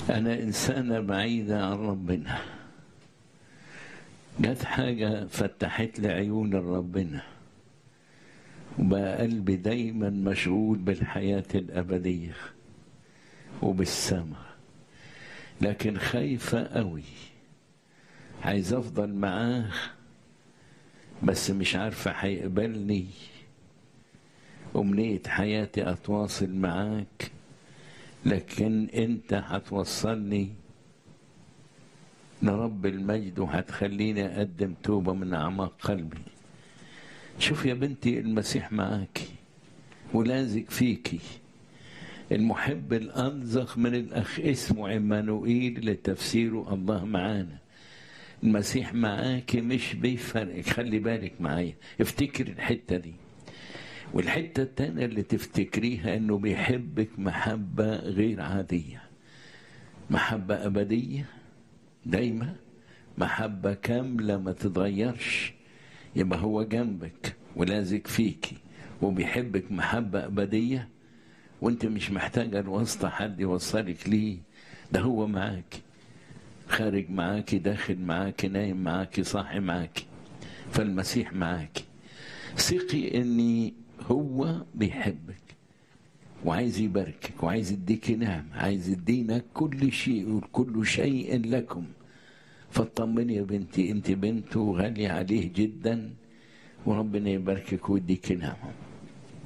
أنا إنسانة بعيدة عن ربنا جت حاجة فتحت لي عيون ربنا وبقى قلبي دايما مشغول بالحياة الأبدية وبالسماء لكن خايفة قوي عايز أفضل معاه بس مش عارفة هيقبلني أمنية حياتي أتواصل معاك لكن أنت هتوصلني لرب المجد وهتخليني أقدم توبة من أعماق قلبي شوف يا بنتي المسيح معاكي ولازق فيكي المحب الأنزخ من الأخ اسمه عمانوئيل لتفسيره الله معانا المسيح معاكي مش بيفرق خلي بالك معايا افتكر الحتة دي والحتة التانية اللي تفتكريها انه بيحبك محبة غير عادية محبة أبدية دايما محبة كاملة ما تتغيرش يبقى هو جنبك ولازق فيكي وبيحبك محبة أبدية وانت مش محتاجة الواسطة حد يوصلك ليه ده هو معاكي خارج معاكي داخل معاكي نايم معاكي صاحي معاكي فالمسيح معاكي ثقي اني هو بيحبك وعايز يباركك وعايز يديك نعم عايز يدينا كل شيء وكل شيء لكم فاطمني يا بنتي انت بنته غالية عليه جدا وربنا يباركك ويديك نعمه